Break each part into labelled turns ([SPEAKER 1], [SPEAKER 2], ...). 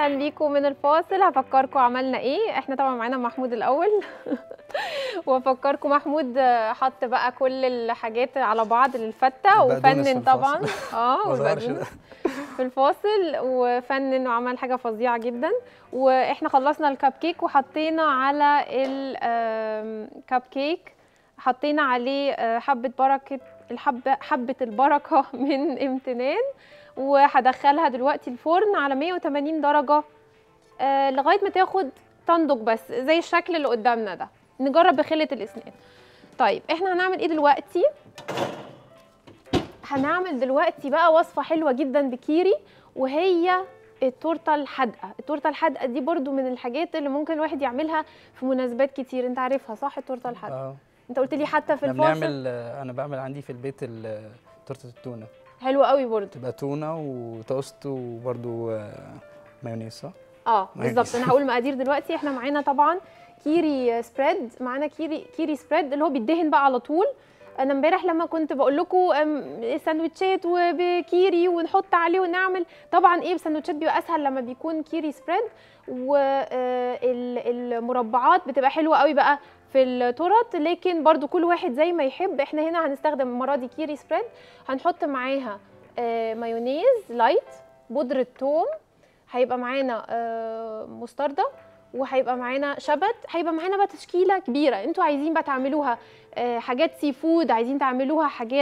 [SPEAKER 1] بيكم من الفاصل هفكركم عملنا ايه احنا طبعا معانا محمود الاول وافكركم محمود آه، حط بقى كل الحاجات على بعض للفته
[SPEAKER 2] البقدونس في
[SPEAKER 1] وفنن طبعا
[SPEAKER 2] الفاصل.
[SPEAKER 1] اه
[SPEAKER 2] ما ظهرش
[SPEAKER 1] والبقدونس في الفاصل وفنن وعمل حاجه فظيعه جدا واحنا خلصنا الكب كيك وحطينا على الكب كيك حطينا عليه آه، حبه بركه الحبه حبه البركه من امتنان وهدخلها دلوقتي الفرن على 180 درجه آه، لغايه ما تاخد تنضج بس زي الشكل اللي قدامنا ده نجرب بخله الاسنان طيب احنا هنعمل ايه دلوقتي هنعمل دلوقتي بقى وصفه حلوه جدا بكيري وهي التورته الحادقه التورته الحادقه دي برضو من الحاجات اللي ممكن الواحد يعملها في مناسبات كتير انت عارفها صح التورته الحادقه
[SPEAKER 2] اه
[SPEAKER 1] انت قلت لي حتى في
[SPEAKER 2] احنا
[SPEAKER 1] الفاصل
[SPEAKER 2] بنعمل آه، انا بعمل عندي في البيت ال- تورته التونه
[SPEAKER 1] حلوه قوي برضو
[SPEAKER 2] تبقى تونه وتوست وبرده مايونيز صح؟
[SPEAKER 1] اه
[SPEAKER 2] مايونيز.
[SPEAKER 1] بالظبط انا هقول مقادير دلوقتي احنا معانا طبعا كيري سبريد معانا كيري كيري سبريد اللي هو بيدهن بقى على طول انا امبارح لما كنت بقول لكم ساندوتشات وبكيري ونحط عليه ونعمل طبعا ايه الساندوتشات بيبقى اسهل لما بيكون كيري سبريد والمربعات بتبقى حلوه قوي بقى في التورت لكن برضو كل واحد زي ما يحب احنا هنا هنستخدم المره دي كيري سبريد هنحط معاها آه، مايونيز لايت بودره ثوم هيبقى معانا آه، مستردة وهيبقى معانا شبت هيبقى معانا بقى تشكيله كبيره انتوا عايزين بقى تعملوها آه، حاجات سي فود عايزين تعملوها حاجات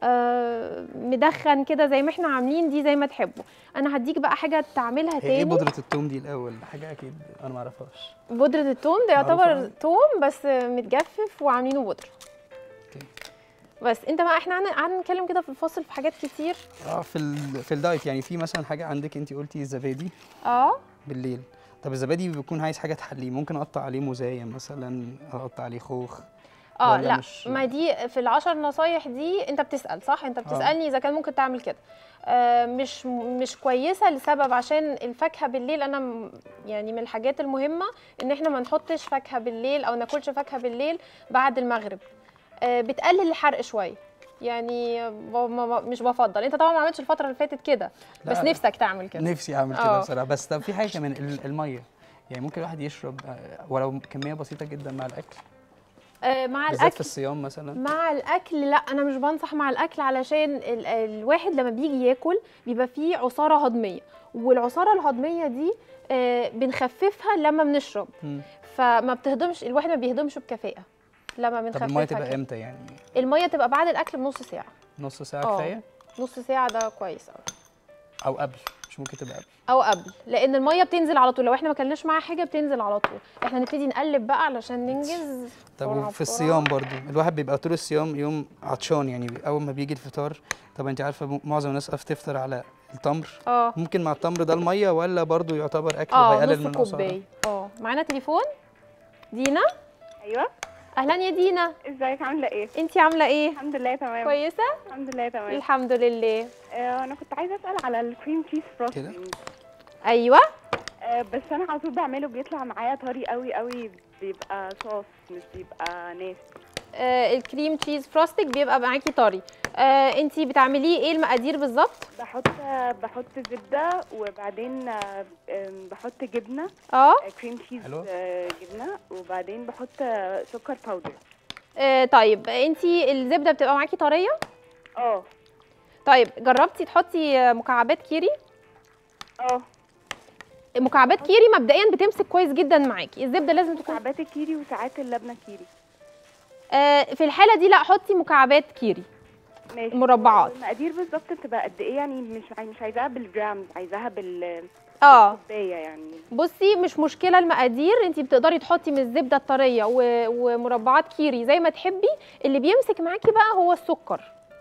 [SPEAKER 1] آه، مدخن كده زي ما احنا عاملين دي زي ما تحبوا انا هديك بقى حاجه تعملها
[SPEAKER 2] هي ايه
[SPEAKER 1] تاني
[SPEAKER 2] بودره التوم دي الاول حاجه اكيد انا ما اعرفهاش
[SPEAKER 1] بودره الثوم ده
[SPEAKER 2] معروفة
[SPEAKER 1] يعتبر
[SPEAKER 2] يعني؟
[SPEAKER 1] ثوم بس متجفف وعاملينه بودره
[SPEAKER 2] اوكي
[SPEAKER 1] بس انت بقى احنا قعدنا قعدنا نتكلم كده في الفاصل في حاجات كتير
[SPEAKER 2] اه في ال... في الدايت يعني في مثلا حاجه عندك انت قلتي الزبادي
[SPEAKER 1] اه
[SPEAKER 2] بالليل طب الزبادي بيكون عايز حاجه تحليه ممكن اقطع عليه موزايه مثلا اقطع عليه خوخ
[SPEAKER 1] اه
[SPEAKER 2] ولا
[SPEAKER 1] لا
[SPEAKER 2] مش-
[SPEAKER 1] ما دي في العشر نصايح دي انت بتسال صح انت بتسالني اذا كان ممكن تعمل كده آه مش مش كويسه لسبب عشان الفاكهه بالليل انا م- يعني من الحاجات المهمه ان احنا ما نحطش فاكهه بالليل او ناكلش فاكهه بالليل بعد المغرب آه بتقلل الحرق شويه يعني ب- ما- ما- مش بفضل انت طبعا ما عملتش الفتره اللي فاتت كده بس
[SPEAKER 2] لا،
[SPEAKER 1] نفسك تعمل كده
[SPEAKER 2] نفسي اعمل
[SPEAKER 1] آه.
[SPEAKER 2] كده بصراحه بس طب في حاجه كمان ال- الميه يعني ممكن الواحد يشرب آه، ولو كميه بسيطه جدا مع الاكل
[SPEAKER 1] آه مع
[SPEAKER 2] بالذات
[SPEAKER 1] الاكل
[SPEAKER 2] في الصيام مثلا
[SPEAKER 1] مع الاكل لا انا مش بنصح مع الاكل علشان ال الواحد لما بيجي ياكل بيبقى فيه عصاره هضميه والعصاره الهضميه دي آه، بنخففها لما بنشرب
[SPEAKER 2] مم.
[SPEAKER 1] فما بتهضمش الواحد ما بيهضمش بكفاءه لما
[SPEAKER 2] طب
[SPEAKER 1] بنخففها
[SPEAKER 2] الميه تبقى
[SPEAKER 1] كده.
[SPEAKER 2] امتى يعني
[SPEAKER 1] الميه تبقى بعد الاكل بنص ساعه
[SPEAKER 2] نص ساعه
[SPEAKER 1] آه.
[SPEAKER 2] كفايه
[SPEAKER 1] نص ساعه ده كويس قوي
[SPEAKER 2] او قبل مش ممكن تبقى قبل
[SPEAKER 1] او قبل لان الميه بتنزل على طول لو احنا ما كلناش معاها حاجه بتنزل على طول احنا نبتدي نقلب بقى علشان ننجز
[SPEAKER 2] طب
[SPEAKER 1] بسرعة
[SPEAKER 2] وفي
[SPEAKER 1] بسرعة.
[SPEAKER 2] الصيام برضو الواحد بيبقى طول الصيام يوم عطشان يعني اول ما بيجي الفطار طب انت عارفه م- معظم الناس بتفطر على التمر
[SPEAKER 1] اه
[SPEAKER 2] ممكن مع التمر ده الميه ولا برضو يعتبر اكل
[SPEAKER 1] اه
[SPEAKER 2] وهيقلل
[SPEAKER 1] نص
[SPEAKER 2] من العصاره
[SPEAKER 1] كوبايه اه معانا تليفون دينا
[SPEAKER 3] ايوه
[SPEAKER 1] اهلا يا دينا
[SPEAKER 3] ازيك عامله ايه
[SPEAKER 1] انتي عامله ايه
[SPEAKER 3] الحمد لله تمام
[SPEAKER 1] كويسه
[SPEAKER 3] الحمد لله تمام
[SPEAKER 1] الحمد لله
[SPEAKER 3] آه انا كنت عايزه اسال على الكريم تشيز فروستنج
[SPEAKER 1] ايوه
[SPEAKER 3] آه بس انا على طول بعمله بيطلع معايا طري قوي قوي بيبقى صوص مش بيبقى ناشف
[SPEAKER 1] آه الكريم تشيز فروستك بيبقى معاكي طري آه انتي بتعمليه ايه المقادير بالظبط
[SPEAKER 3] بحط بحط زبده وبعدين آه، آم، بحط جبنه
[SPEAKER 1] اه
[SPEAKER 3] آه، كريم تشيز
[SPEAKER 2] حلو.
[SPEAKER 3] آه، جبنه وبعدين بحط آه، سكر باودر
[SPEAKER 1] آه، طيب انتي الزبده بتبقى معاكي طريه
[SPEAKER 3] اه
[SPEAKER 1] طيب جربتي تحطي آه، مكعبات كيري
[SPEAKER 3] اه
[SPEAKER 1] مكعبات كيري مبدئيا بتمسك كويس جدا معاكي الزبده لازم تكون
[SPEAKER 3] مكعبات الكيري وساعات اللبنه كيري
[SPEAKER 1] آه في الحاله دي لا حطي مكعبات كيري
[SPEAKER 3] ماشي
[SPEAKER 1] مربعات.
[SPEAKER 3] المقادير بالظبط بتبقى قد ايه يعني مش عاي- مش عايزاها بالجرامز عايزاها بال
[SPEAKER 1] اه
[SPEAKER 3] كوبايه يعني
[SPEAKER 1] بصي مش مشكله المقادير انت بتقدري تحطي من الزبده الطريه و- ومربعات كيري زي ما تحبي اللي بيمسك معاكي بقى هو السكر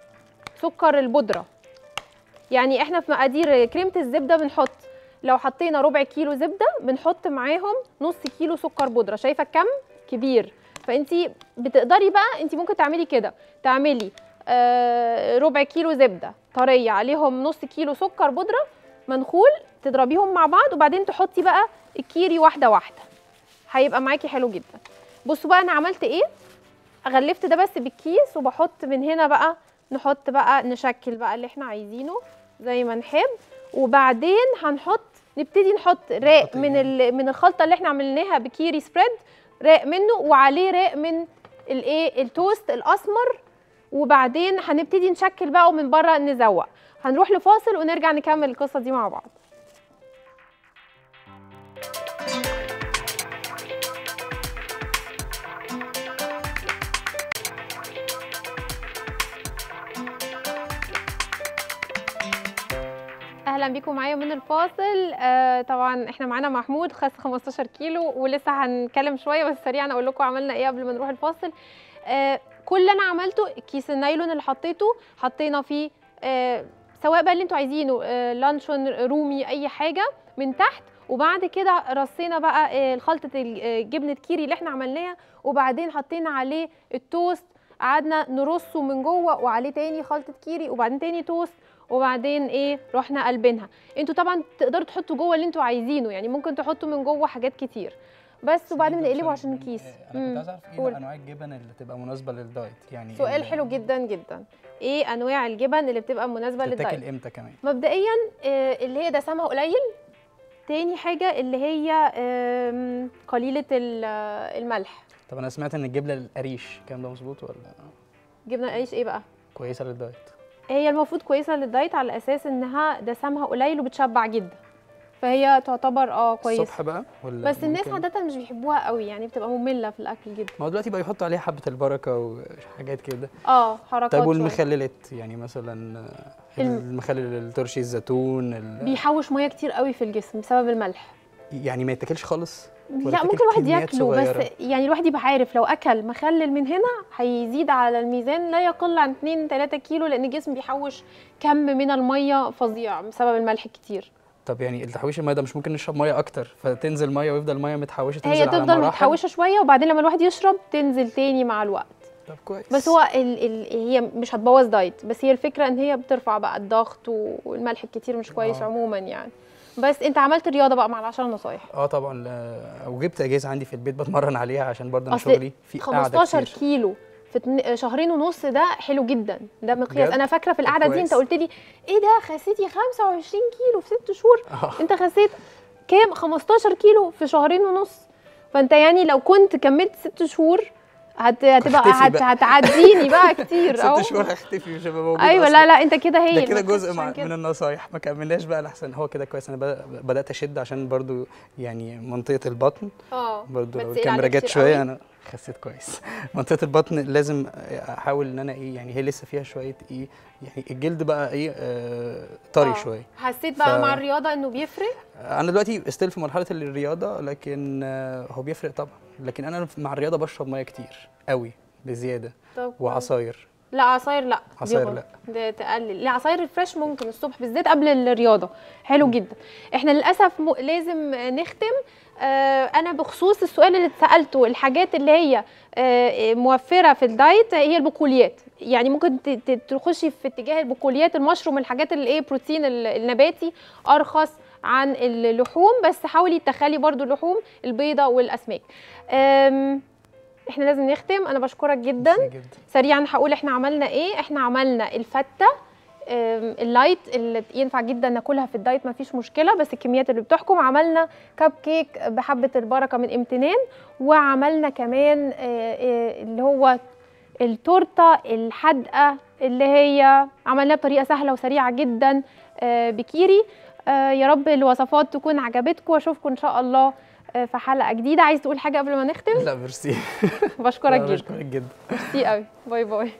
[SPEAKER 1] سكر البودره يعني احنا في مقادير كريمه الزبده بنحط لو حطينا ربع كيلو زبده بنحط معاهم نص كيلو سكر بودره شايفه الكم كبير فانت بتقدري بقى انت ممكن تعملي كده تعملي آه ربع كيلو زبده طريه عليهم نص كيلو سكر بودره منخول تضربيهم مع بعض وبعدين تحطي بقى الكيري واحده واحده هيبقى معاكي حلو جدا بصوا بقى انا عملت ايه غلفت ده بس بالكيس وبحط من هنا بقى نحط بقى نشكل بقى اللي احنا عايزينه زي ما نحب وبعدين هنحط نبتدي نحط راق
[SPEAKER 2] نحط
[SPEAKER 1] من
[SPEAKER 2] إيه؟
[SPEAKER 1] ال- من الخلطه اللي احنا عملناها بكيري سبريد راق منه وعليه راق من الايه التوست الاسمر وبعدين هنبتدي نشكل بقى ومن بره نزوق هنروح لفاصل ونرجع نكمل القصه دي مع بعض اهلا بيكم معايا من الفاصل آه طبعا احنا معانا محمود خس 15 كيلو ولسه هنتكلم شويه بس سريعا اقول لكم عملنا ايه قبل ما نروح الفاصل آه كل اللي انا عملته كيس النايلون اللي حطيته حطينا فيه آه سواء بقى اللي انتوا عايزينه آه لانشون رومي اي حاجه من تحت وبعد كده رصينا بقى آه خلطه ال- آه، جبنه كيري اللي احنا عملناها وبعدين حطينا عليه التوست قعدنا نرصه من جوه وعليه تاني خلطه كيري وبعدين تاني توست وبعدين ايه رحنا قلبينها انتوا طبعا تقدروا تحطوا جوه اللي انتوا عايزينه يعني ممكن تحطوا من جوه حاجات كتير بس وبعدين بنقلبه عشان الكيس
[SPEAKER 2] انا
[SPEAKER 1] مم.
[SPEAKER 2] كنت عايز اعرف ايه
[SPEAKER 1] قول.
[SPEAKER 2] انواع الجبن اللي تبقى مناسبه للدايت يعني
[SPEAKER 1] سؤال
[SPEAKER 2] ال-
[SPEAKER 1] حلو جدا جدا ايه انواع الجبن اللي بتبقى مناسبه للدايت
[SPEAKER 2] تتاكل امتى كمان
[SPEAKER 1] مبدئيا آه، اللي هي دسمها قليل تاني حاجه اللي هي آم، قليله ال- آه، الملح
[SPEAKER 2] طب انا سمعت ان الجبنه القريش الكلام ده مظبوط ولا
[SPEAKER 1] جبنه القريش ايه بقى
[SPEAKER 2] كويسه للدايت
[SPEAKER 1] هي المفروض كويسه للدايت على اساس انها دسمها قليل وبتشبع جدا فهي تعتبر اه كويسه
[SPEAKER 2] الصبح بقى ولا
[SPEAKER 1] بس الناس
[SPEAKER 2] ممكن-
[SPEAKER 1] عاده مش بيحبوها قوي يعني بتبقى ممله في الاكل جدا
[SPEAKER 2] ما هو دلوقتي بقى يحطوا عليها حبه البركه وحاجات كده
[SPEAKER 1] اه حركات
[SPEAKER 2] طيب
[SPEAKER 1] شوية.
[SPEAKER 2] والمخللات يعني مثلا آه،
[SPEAKER 1] الم-
[SPEAKER 2] المخلل الترشي الزيتون ال-
[SPEAKER 1] بيحوش ميه كتير قوي في الجسم بسبب الملح
[SPEAKER 2] يعني ما يتاكلش خالص ولا
[SPEAKER 1] لا
[SPEAKER 2] تاكل
[SPEAKER 1] ممكن الواحد
[SPEAKER 2] كميات
[SPEAKER 1] ياكله
[SPEAKER 2] صغيرة؟
[SPEAKER 1] بس يعني الواحد يبقى عارف لو اكل مخلل من هنا هيزيد على الميزان لا يقل عن 2 3 كيلو لان الجسم بيحوش كم من الميه فظيع بسبب الملح الكتير
[SPEAKER 2] طب يعني التحويش الميه ده مش ممكن نشرب ميه اكتر فتنزل ميه ويفضل ميه متحوشه تنزل
[SPEAKER 1] هي
[SPEAKER 2] على
[SPEAKER 1] تفضل
[SPEAKER 2] مراحل
[SPEAKER 1] متحوشه شويه وبعدين لما الواحد يشرب تنزل تاني مع الوقت
[SPEAKER 2] طب كويس
[SPEAKER 1] بس هو ال ال هي مش هتبوظ دايت بس هي الفكره ان هي بترفع بقى الضغط والملح الكتير مش كويس
[SPEAKER 2] آه.
[SPEAKER 1] عموما يعني بس انت عملت رياضه بقى مع العشر نصايح
[SPEAKER 2] اه طبعا آه، وجبت اجهزه عندي في البيت بتمرن عليها عشان برضه انا
[SPEAKER 1] أصل
[SPEAKER 2] شغلي في قعده
[SPEAKER 1] 15
[SPEAKER 2] كتير
[SPEAKER 1] كيلو في اتن- شهرين ونص ده حلو جدا ده مقياس
[SPEAKER 2] بجد؟
[SPEAKER 1] انا فاكره في
[SPEAKER 2] طب
[SPEAKER 1] القعده دي انت
[SPEAKER 2] كويس.
[SPEAKER 1] قلت لي ايه ده خسيتي 25 كيلو في ست شهور
[SPEAKER 2] اه
[SPEAKER 1] انت خسيت كام 15 كيلو في شهرين ونص فانت يعني لو كنت كملت ست شهور هت... هتبقى
[SPEAKER 2] هختفي
[SPEAKER 1] هت...
[SPEAKER 2] بقى.
[SPEAKER 1] هتعديني بقى كتير أهو.
[SPEAKER 2] ست شهور هختفي مش هبقى موجود
[SPEAKER 1] ايوه
[SPEAKER 2] أصلاً.
[SPEAKER 1] لا لا انت كده هي
[SPEAKER 2] ده كده جزء مع من النصايح ما كملناش بقى لحسن هو كده كويس انا بدأ- بدات اشد عشان برضو يعني منطقه البطن
[SPEAKER 1] اه
[SPEAKER 2] برضو لو
[SPEAKER 1] بتسأل
[SPEAKER 2] الكاميرا
[SPEAKER 1] عليه
[SPEAKER 2] جت
[SPEAKER 1] كتير
[SPEAKER 2] شويه
[SPEAKER 1] قوي.
[SPEAKER 2] انا خسيت كويس منطقه البطن لازم احاول ان انا ايه يعني هي لسه فيها شويه ايه يعني الجلد بقى ايه آه طري
[SPEAKER 1] آه.
[SPEAKER 2] شويه
[SPEAKER 1] حسيت بقى
[SPEAKER 2] ف-
[SPEAKER 1] مع الرياضه انه بيفرق
[SPEAKER 2] انا دلوقتي استيل في مرحله الرياضه لكن آه، هو بيفرق طبعا لكن انا مع الرياضه بشرب ميه كتير قوي بزياده
[SPEAKER 1] طب كويس.
[SPEAKER 2] وعصاير
[SPEAKER 1] لا عصاير لا دي
[SPEAKER 2] عصاير
[SPEAKER 1] غلط.
[SPEAKER 2] لا.
[SPEAKER 1] ده تقلل لا عصاير الفريش ممكن الصبح بالذات قبل الرياضه حلو جدا احنا للاسف م... لازم نختم آه انا بخصوص السؤال اللي اتسالته الحاجات اللي هي آه موفره في الدايت هي البقوليات يعني ممكن ت- ت- تخشي في اتجاه البقوليات المشروم الحاجات اللي ايه بروتين ال- النباتي ارخص عن اللحوم بس حاولي تخلي برضو اللحوم البيضه والاسماك آم، احنا لازم نختم انا بشكرك جدا
[SPEAKER 2] ميرسي جدا
[SPEAKER 1] سريعا هقول احنا عملنا ايه احنا عملنا الفته آم، اللايت اللي ينفع جدا ناكلها في الدايت مفيش مشكله بس الكميات اللي بتحكم عملنا كب كيك بحبه البركه من امتنان وعملنا كمان آه، آه، اللي هو التورته الحادقه اللي هي عملناها بطريقه سهله وسريعه جدا آه، بكيري آه، يا رب الوصفات تكون عجبتكم واشوفكم ان شاء الله آه، في حلقه جديده عايز تقول حاجه قبل ما نختم
[SPEAKER 2] لا ميرسي
[SPEAKER 1] بشكرك
[SPEAKER 2] لا،
[SPEAKER 1] جدا
[SPEAKER 2] بشكرك جدا
[SPEAKER 1] ميرسي قوي باي باي